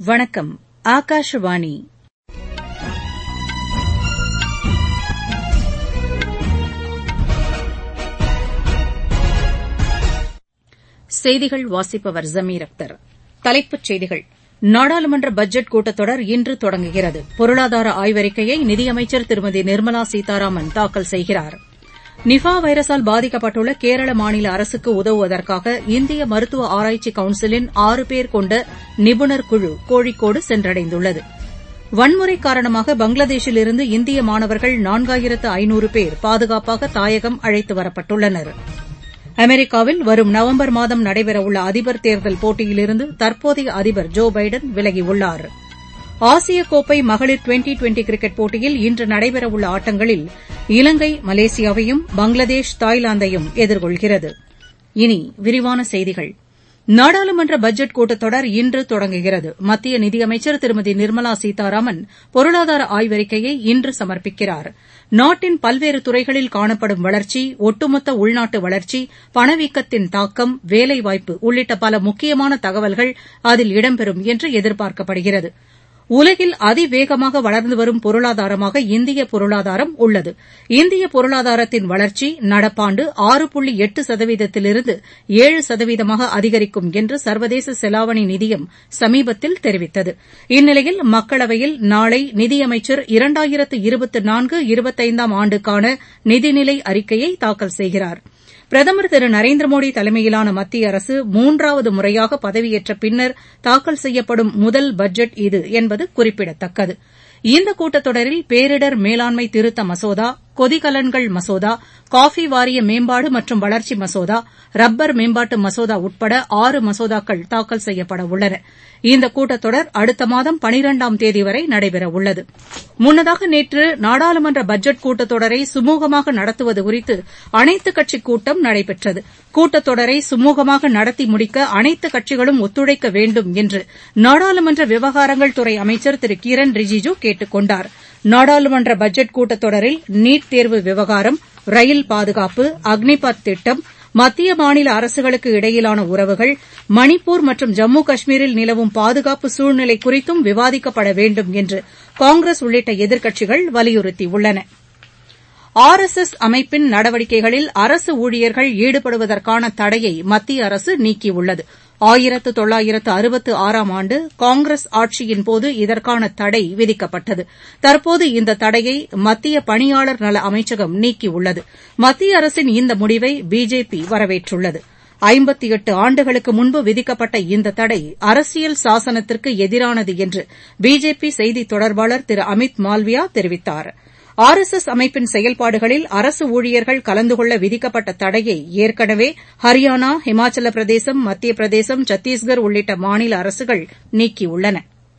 வணக்கம் ஆகாஷவாணி செய்திகள் வாசிப்பவர் ஜமீர் அக்தர் தலைப்புச் செய்திகள் நாடாளுமன்ற பட்ஜெட் கூட்டத்தொடர் இன்று தொடங்குகிறது பொருளாதார ஆய்வறிக்கையை நிதியமைச்சர் திருமதி நிர்மலா சீதாராமன் தாக்கல் செய்கிறார் நிஃபா வைரஸால் பாதிக்கப்பட்டுள்ள கேரள மாநில அரசுக்கு உதவுவதற்காக இந்திய மருத்துவ ஆராய்ச்சி கவுன்சிலின் ஆறு பேர் கொண்ட நிபுணர் குழு கோழிக்கோடு சென்றடைந்துள்ளது வன்முறை காரணமாக பங்களாதேஷிலிருந்து இந்திய மாணவர்கள் நான்காயிரத்து ஐநூறு பேர் பாதுகாப்பாக தாயகம் அழைத்து வரப்பட்டுள்ளனர் அமெரிக்காவில் வரும் நவம்பர் மாதம் நடைபெறவுள்ள அதிபர் தேர்தல் போட்டியிலிருந்து தற்போதைய அதிபர் ஜோ பைடன் விலகியுள்ளார் ஆசிய கோப்பை மகளிர் டுவெண்டி டுவெண்டி கிரிக்கெட் போட்டியில் இன்று நடைபெறவுள்ள ஆட்டங்களில் இலங்கை மலேசியாவையும் பங்களாதேஷ் தாய்லாந்தையும் எதிர்கொள்கிறது இனி விரிவான செய்திகள் நாடாளுமன்ற பட்ஜெட் கூட்டத்தொடர் இன்று தொடங்குகிறது மத்திய நிதியமைச்சர் திருமதி நிர்மலா சீதாராமன் பொருளாதார ஆய்வறிக்கையை இன்று சமர்ப்பிக்கிறார் நாட்டின் பல்வேறு துறைகளில் காணப்படும் வளர்ச்சி ஒட்டுமொத்த உள்நாட்டு வளர்ச்சி பணவீக்கத்தின் தாக்கம் வேலைவாய்ப்பு உள்ளிட்ட பல முக்கியமான தகவல்கள் அதில் இடம்பெறும் என்று எதிர்பார்க்கப்படுகிறது உலகில் அதிவேகமாக வளர்ந்து வரும் பொருளாதாரமாக இந்திய பொருளாதாரம் உள்ளது இந்திய பொருளாதாரத்தின் வளர்ச்சி நடப்பாண்டு ஆறு புள்ளி எட்டு சதவீதத்திலிருந்து ஏழு சதவீதமாக அதிகரிக்கும் என்று சர்வதேச செலாவணி நிதியம் சமீபத்தில் தெரிவித்தது இந்நிலையில் மக்களவையில் நாளை நிதியமைச்சர் இரண்டாயிரத்து இருபத்து நான்கு இருபத்தைந்தாம் ஆண்டுக்கான நிதிநிலை அறிக்கையை தாக்கல் செய்கிறார் பிரதமர் திரு நரேந்திர மோடி தலைமையிலான மத்திய அரசு மூன்றாவது முறையாக பதவியேற்ற பின்னர் தாக்கல் செய்யப்படும் முதல் பட்ஜெட் இது என்பது குறிப்பிடத்தக்கது இந்த கூட்டத்தொடரில் பேரிடர் மேலாண்மை திருத்த மசோதா கொதிகலன்கள் மசோதா காஃபி வாரிய மேம்பாடு மற்றும் வளர்ச்சி மசோதா ரப்பர் மேம்பாட்டு மசோதா உட்பட ஆறு மசோதாக்கள் தாக்கல் செய்யப்பட உள்ளன இந்த கூட்டத்தொடர் அடுத்த மாதம் பனிரெண்டாம் தேதி வரை நடைபெறவுள்ளது முன்னதாக நேற்று நாடாளுமன்ற பட்ஜெட் கூட்டத்தொடரை சுமூகமாக நடத்துவது குறித்து அனைத்துக் கட்சிக் கூட்டம் நடைபெற்றது கூட்டத்தொடரை சுமூகமாக நடத்தி முடிக்க அனைத்துக் கட்சிகளும் ஒத்துழைக்க வேண்டும் என்று நாடாளுமன்ற விவகாரங்கள் துறை அமைச்சர் திரு கிரண் ரிஜிஜு கேட்டுக் கொண்டார் நாடாளுமன்ற பட்ஜெட் கூட்டத்தொடரில் நீட் தேர்வு விவகாரம் ரயில் பாதுகாப்பு அக்னிபத் திட்டம் மத்திய மாநில அரசுகளுக்கு இடையிலான உறவுகள் மணிப்பூர் மற்றும் ஜம்மு காஷ்மீரில் நிலவும் பாதுகாப்பு சூழ்நிலை குறித்தும் விவாதிக்கப்பட வேண்டும் என்று காங்கிரஸ் உள்ளிட்ட எதிர்க்கட்சிகள் வலியுறுத்தியுள்ளன ஆர் எஸ் எஸ் அமைப்பின் நடவடிக்கைகளில் அரசு ஊழியர்கள் ஈடுபடுவதற்கான தடையை மத்திய அரசு நீக்கியுள்ளது ஆயிரத்து தொள்ளாயிரத்து அறுபத்து ஆறாம் ஆண்டு காங்கிரஸ் ஆட்சியின்போது இதற்கான தடை விதிக்கப்பட்டது தற்போது இந்த தடையை மத்திய பணியாளர் நல அமைச்சகம் நீக்கியுள்ளது மத்திய அரசின் இந்த முடிவை பிஜேபி வரவேற்றுள்ளது ஐம்பத்தி எட்டு ஆண்டுகளுக்கு முன்பு விதிக்கப்பட்ட இந்த தடை அரசியல் சாசனத்திற்கு எதிரானது என்று பிஜேபி செய்தித் தொடர்பாளர் திரு அமித் மால்வியா தெரிவித்தாா் ஆர் எஸ் எஸ் அமைப்பின் செயல்பாடுகளில் அரசு ஊழியர்கள் கலந்து கொள்ள விதிக்கப்பட்ட தடையை ஏற்கனவே ஹரியானா ஹிமாச்சல பிரதேசம் மத்திய பிரதேசம் சத்தீஸ்கர் உள்ளிட்ட மாநில அரசுகள் நீக்கியுள்ளன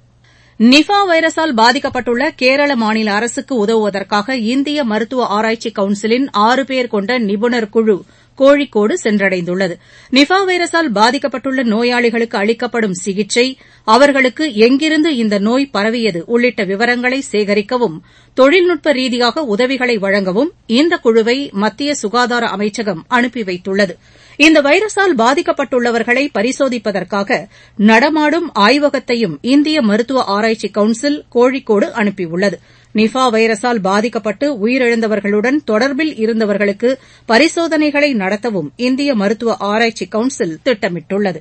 நிஃபா வைரஸால் பாதிக்கப்பட்டுள்ள கேரள மாநில அரசுக்கு உதவுவதற்காக இந்திய மருத்துவ ஆராய்ச்சி கவுன்சிலின் ஆறு பேர் கொண்ட நிபுணர் குழு கோழிக்கோடு சென்றடைந்துள்ளது நிஃபா வைரஸால் பாதிக்கப்பட்டுள்ள நோயாளிகளுக்கு அளிக்கப்படும் சிகிச்சை அவர்களுக்கு எங்கிருந்து இந்த நோய் பரவியது உள்ளிட்ட விவரங்களை சேகரிக்கவும் தொழில்நுட்ப ரீதியாக உதவிகளை வழங்கவும் இந்த குழுவை மத்திய சுகாதார அமைச்சகம் அனுப்பி வைத்துள்ளது இந்த வைரஸால் பாதிக்கப்பட்டுள்ளவர்களை பரிசோதிப்பதற்காக நடமாடும் ஆய்வகத்தையும் இந்திய மருத்துவ ஆராய்ச்சி கவுன்சில் கோழிக்கோடு அனுப்பியுள்ளது நிஃபா வைரஸால் பாதிக்கப்பட்டு உயிரிழந்தவர்களுடன் தொடர்பில் இருந்தவர்களுக்கு பரிசோதனைகளை நடத்தவும் இந்திய மருத்துவ ஆராய்ச்சி கவுன்சில் திட்டமிட்டுள்ளது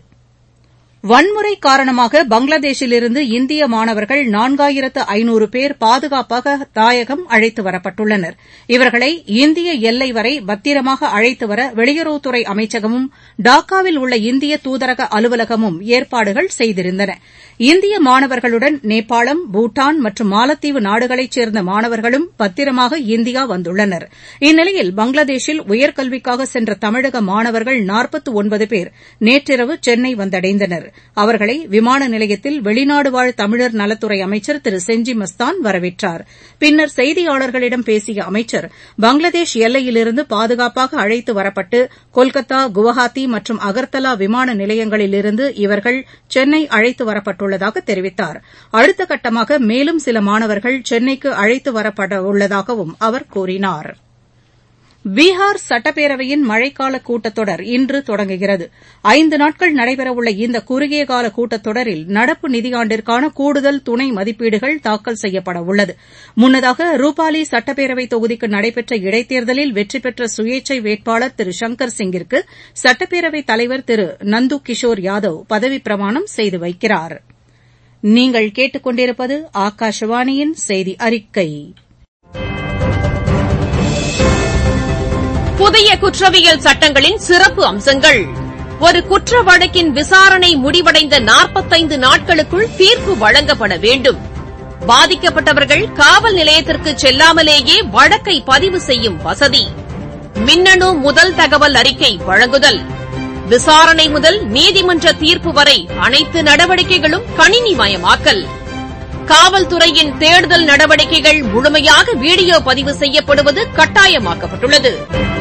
வன்முறை காரணமாக பங்களாதேஷிலிருந்து இந்திய மாணவர்கள் நான்காயிரத்து ஐநூறு பேர் பாதுகாப்பாக தாயகம் அழைத்து வரப்பட்டுள்ளனர் இவர்களை இந்திய எல்லை வரை பத்திரமாக அழைத்து வர வெளியுறவுத்துறை அமைச்சகமும் டாக்காவில் உள்ள இந்திய தூதரக அலுவலகமும் ஏற்பாடுகள் செய்திருந்தன இந்திய மாணவர்களுடன் நேபாளம் பூட்டான் மற்றும் மாலத்தீவு நாடுகளைச் சேர்ந்த மாணவர்களும் பத்திரமாக இந்தியா வந்துள்ளனர் இந்நிலையில் பங்களாதேஷில் உயர்கல்விக்காக சென்ற தமிழக மாணவர்கள் நாற்பத்து ஒன்பது பேர் நேற்றிரவு சென்னை வந்தடைந்தனர் அவர்களை விமான நிலையத்தில் வெளிநாடு வாழ் தமிழர் நலத்துறை அமைச்சர் திரு செஞ்சி மஸ்தான் வரவேற்றார் பின்னர் செய்தியாளர்களிடம் பேசிய அமைச்சர் பங்களாதேஷ் எல்லையிலிருந்து பாதுகாப்பாக அழைத்து வரப்பட்டு கொல்கத்தா குவஹாத்தி மற்றும் அகர்தலா விமான நிலையங்களிலிருந்து இவர்கள் சென்னை அழைத்து வரப்பட்டுள்ளதாக தெரிவித்தார் அடுத்த கட்டமாக மேலும் சில மாணவர்கள் சென்னைக்கு அழைத்து வரப்படவுள்ளதாகவும் அவர் கூறினார் பீகார் சட்டப்பேரவையின் மழைக்கால கூட்டத்தொடர் இன்று தொடங்குகிறது ஐந்து நாட்கள் நடைபெறவுள்ள இந்த குறுகிய கால கூட்டத்தொடரில் நடப்பு நிதியாண்டிற்கான கூடுதல் துணை மதிப்பீடுகள் தாக்கல் செய்யப்பட உள்ளது முன்னதாக ரூபாலி சட்டப்பேரவை தொகுதிக்கு நடைபெற்ற இடைத்தேர்தலில் வெற்றி பெற்ற சுயேச்சை வேட்பாளர் திரு சங்கர் சிங்கிற்கு சட்டப்பேரவைத் தலைவர் திரு நந்து கிஷோர் யாதவ் பதவிப் பிரமாணம் செய்து வைக்கிறார் நீங்கள் கேட்டுக்கொண்டிருப்பது ஆகாஷவாணியின் செய்தி அறிக்கை புதிய குற்றவியல் சட்டங்களின் சிறப்பு அம்சங்கள் ஒரு குற்ற வழக்கின் விசாரணை முடிவடைந்த நாற்பத்தைந்து நாட்களுக்குள் தீர்ப்பு வழங்கப்பட வேண்டும் பாதிக்கப்பட்டவர்கள் காவல் நிலையத்திற்கு செல்லாமலேயே வழக்கை பதிவு செய்யும் வசதி மின்னணு முதல் தகவல் அறிக்கை வழங்குதல் விசாரணை முதல் நீதிமன்ற தீர்ப்பு வரை அனைத்து நடவடிக்கைகளும் கணினிமயமாக்கல் காவல்துறையின் தேடுதல் நடவடிக்கைகள் முழுமையாக வீடியோ பதிவு செய்யப்படுவது கட்டாயமாக்கப்பட்டுள்ளது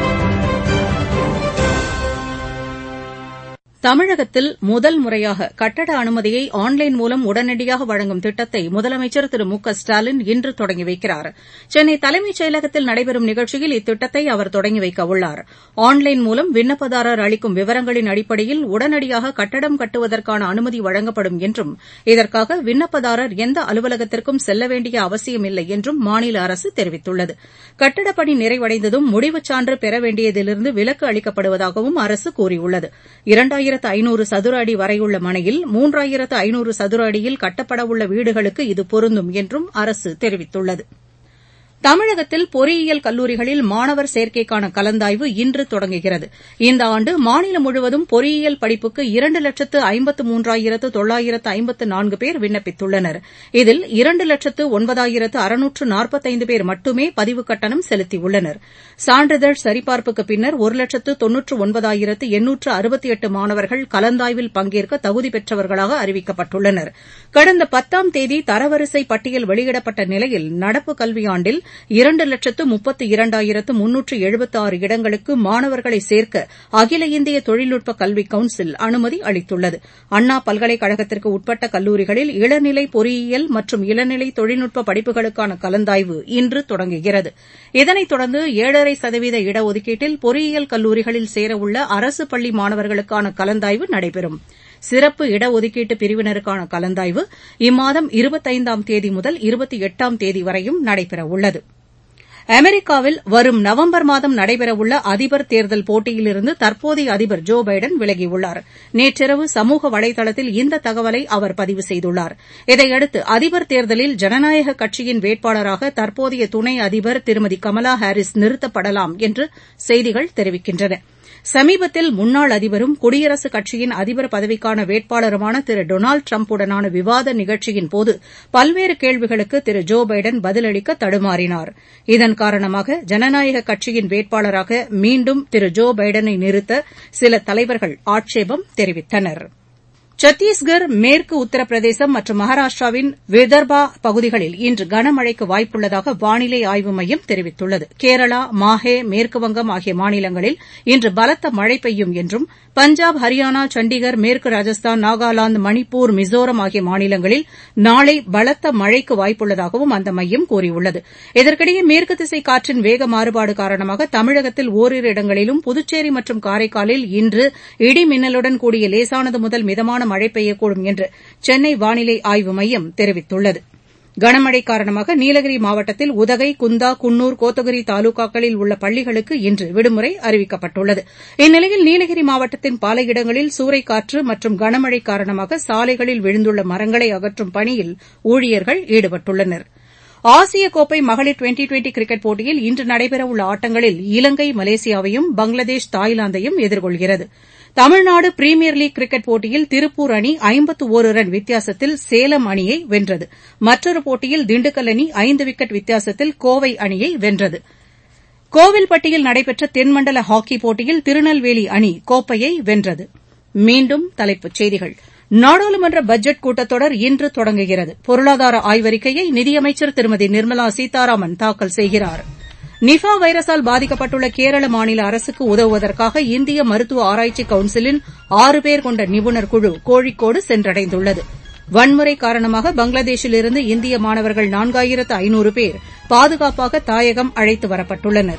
தமிழகத்தில் முதல் முறையாக கட்டட அனுமதியை ஆன்லைன் மூலம் உடனடியாக வழங்கும் திட்டத்தை முதலமைச்சர் திரு மு க ஸ்டாலின் இன்று தொடங்கி வைக்கிறார் சென்னை தலைமைச் செயலகத்தில் நடைபெறும் நிகழ்ச்சியில் இத்திட்டத்தை அவர் தொடங்கி வைக்க உள்ளார் ஆன்லைன் மூலம் விண்ணப்பதாரர் அளிக்கும் விவரங்களின் அடிப்படையில் உடனடியாக கட்டடம் கட்டுவதற்கான அனுமதி வழங்கப்படும் என்றும் இதற்காக விண்ணப்பதாரர் எந்த அலுவலகத்திற்கும் செல்ல வேண்டிய அவசியமில்லை என்றும் மாநில அரசு தெரிவித்துள்ளது கட்டடப் பணி நிறைவடைந்ததும் முடிவுச் சான்று பெற வேண்டியதிலிருந்து விலக்கு அளிக்கப்படுவதாகவும் அரசு கூறியுள்ளது இரண்டாயிரத்து ஐநூறு சதுர அடி வரையுள்ள மனையில் மூன்றாயிரத்து ஐநூறு சதுர அடியில் கட்டப்படவுள்ள வீடுகளுக்கு இது பொருந்தும் என்றும் அரசு தெரிவித்துள்ளது தமிழகத்தில் பொறியியல் கல்லூரிகளில் மாணவர் சேர்க்கைக்கான கலந்தாய்வு இன்று தொடங்குகிறது இந்த ஆண்டு மாநிலம் முழுவதும் பொறியியல் படிப்புக்கு இரண்டு லட்சத்து ஐம்பத்து மூன்றாயிரத்து தொள்ளாயிரத்து ஐம்பத்து நான்கு பேர் விண்ணப்பித்துள்ளனர் இதில் இரண்டு லட்சத்து ஒன்பதாயிரத்து அறுநூற்று நாற்பத்தைந்து பேர் மட்டுமே பதிவுக் கட்டணம் செலுத்தியுள்ளனர் சான்றிதழ் சரிபார்ப்புக்கு பின்னர் ஒரு லட்சத்து தொன்னூற்று ஒன்பதாயிரத்து எண்ணூற்று அறுபத்தி எட்டு மாணவர்கள் கலந்தாய்வில் பங்கேற்க தகுதி பெற்றவர்களாக அறிவிக்கப்பட்டுள்ளனர் கடந்த பத்தாம் தேதி தரவரிசை பட்டியல் வெளியிடப்பட்ட நிலையில் நடப்பு கல்வியாண்டில் இரண்டு லட்சத்து முப்பத்து இரண்டாயிரத்து முன்னூற்று எழுபத்தாறு இடங்களுக்கு மாணவர்களை சேர்க்க அகில இந்திய தொழில்நுட்ப கல்வி கவுன்சில் அனுமதி அளித்துள்ளது அண்ணா பல்கலைக்கழகத்திற்கு உட்பட்ட கல்லூரிகளில் இளநிலை பொறியியல் மற்றும் இளநிலை தொழில்நுட்ப படிப்புகளுக்கான கலந்தாய்வு இன்று தொடங்குகிறது இதனைத் தொடர்ந்து ஏழரை சதவீத இடஒதுக்கீட்டில் பொறியியல் கல்லூரிகளில் சேரவுள்ள அரசு பள்ளி மாணவர்களுக்கான கலந்தாய்வு நடைபெறும் சிறப்பு இடஒதுக்கீட்டு பிரிவினருக்கான கலந்தாய்வு இம்மாதம் இருபத்தைந்தாம் தேதி முதல் இருபத்தி எட்டாம் தேதி வரையும் நடைபெறவுள்ளது அமெரிக்காவில் வரும் நவம்பர் மாதம் நடைபெறவுள்ள அதிபர் தேர்தல் போட்டியிலிருந்து தற்போதைய அதிபர் ஜோ பைடன் விலகியுள்ளார் நேற்றிரவு சமூக வலைதளத்தில் இந்த தகவலை அவர் பதிவு செய்துள்ளார் இதையடுத்து அதிபர் தேர்தலில் ஜனநாயக கட்சியின் வேட்பாளராக தற்போதைய துணை அதிபர் திருமதி கமலா ஹாரிஸ் நிறுத்தப்படலாம் என்று செய்திகள் தெரிவிக்கின்றன சமீபத்தில் முன்னாள் அதிபரும் குடியரசுக் கட்சியின் அதிபர் பதவிக்கான வேட்பாளருமான திரு டொனால்டு டிரம்புடனான விவாத நிகழ்ச்சியின்போது பல்வேறு கேள்விகளுக்கு திரு ஜோ பைடன் பதிலளிக்க தடுமாறினார் இதன் காரணமாக ஜனநாயக கட்சியின் வேட்பாளராக மீண்டும் திரு ஜோ பைடனை நிறுத்த சில தலைவர்கள் ஆட்சேபம் தெரிவித்தனா் சத்தீஸ்கர் மேற்கு உத்தரப்பிரதேசம் மற்றும் மகாராஷ்டிராவின் விதர்பா பகுதிகளில் இன்று கனமழைக்கு வாய்ப்புள்ளதாக வானிலை ஆய்வு மையம் தெரிவித்துள்ளது கேரளா மாஹே மேற்குவங்கம் ஆகிய மாநிலங்களில் இன்று பலத்த மழை பெய்யும் என்றும் பஞ்சாப் ஹரியானா சண்டிகர் மேற்கு ராஜஸ்தான் நாகாலாந்து மணிப்பூர் மிசோரம் ஆகிய மாநிலங்களில் நாளை பலத்த மழைக்கு வாய்ப்புள்ளதாகவும் அந்த மையம் கூறியுள்ளது இதற்கிடையே மேற்கு திசை காற்றின் வேக மாறுபாடு காரணமாக தமிழகத்தில் ஓரிரு இடங்களிலும் புதுச்சேரி மற்றும் காரைக்காலில் இன்று இடி மின்னலுடன் கூடிய லேசானது முதல் மிதமான மழை பெய்யக்கூடும் என்று சென்னை வானிலை ஆய்வு மையம் தெரிவித்துள்ளது கனமழை காரணமாக நீலகிரி மாவட்டத்தில் உதகை குந்தா குன்னூர் கோத்தகிரி தாலுகாக்களில் உள்ள பள்ளிகளுக்கு இன்று விடுமுறை அறிவிக்கப்பட்டுள்ளது இந்நிலையில் நீலகிரி மாவட்டத்தின் பல இடங்களில் சூறைக்காற்று மற்றும் கனமழை காரணமாக சாலைகளில் விழுந்துள்ள மரங்களை அகற்றும் பணியில் ஊழியர்கள் ஈடுபட்டுள்ளனா் ஆசிய கோப்பை மகளிர் டுவெண்டி டுவெண்டி கிரிக்கெட் போட்டியில் இன்று நடைபெறவுள்ள ஆட்டங்களில் இலங்கை மலேசியாவையும் பங்களாதேஷ் தாய்லாந்தையும் எதிர்கொள்கிறது தமிழ்நாடு பிரீமியர் லீக் கிரிக்கெட் போட்டியில் திருப்பூர் அணி ஐம்பத்து ஒரு ரன் வித்தியாசத்தில் சேலம் அணியை வென்றது மற்றொரு போட்டியில் திண்டுக்கல் அணி ஐந்து விக்கெட் வித்தியாசத்தில் கோவை அணியை வென்றது கோவில்பட்டியில் நடைபெற்ற தென்மண்டல ஹாக்கி போட்டியில் திருநெல்வேலி அணி கோப்பையை வென்றது மீண்டும் தலைப்புச் செய்திகள் நாடாளுமன்ற பட்ஜெட் கூட்டத்தொடர் இன்று தொடங்குகிறது பொருளாதார ஆய்வறிக்கையை நிதியமைச்சர் திருமதி நிர்மலா சீதாராமன் தாக்கல் செய்கிறார் நிஃபா வைரஸால் பாதிக்கப்பட்டுள்ள கேரள மாநில அரசுக்கு உதவுவதற்காக இந்திய மருத்துவ ஆராய்ச்சி கவுன்சிலின் ஆறு பேர் கொண்ட நிபுணர் குழு கோழிக்கோடு சென்றடைந்துள்ளது வன்முறை காரணமாக பங்களாதேஷிலிருந்து இந்திய மாணவர்கள் நான்காயிரத்து ஐநூறு பேர் பாதுகாப்பாக தாயகம் அழைத்து வரப்பட்டுள்ளனர்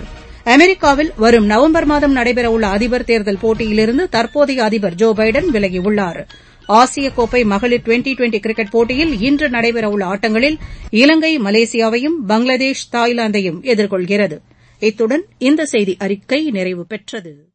அமெரிக்காவில் வரும் நவம்பர் மாதம் நடைபெறவுள்ள அதிபர் தேர்தல் போட்டியிலிருந்து தற்போதைய அதிபர் ஜோ பைடன் விலகியுள்ளார் ஆசிய கோப்பை மகளிர் டுவெண்டி டுவெண்டி கிரிக்கெட் போட்டியில் இன்று நடைபெறவுள்ள ஆட்டங்களில் இலங்கை மலேசியாவையும் பங்களாதேஷ் தாய்லாந்தையும் எதிர்கொள்கிறது இத்துடன் இந்த செய்தி அறிக்கை நிறைவு பெற்றது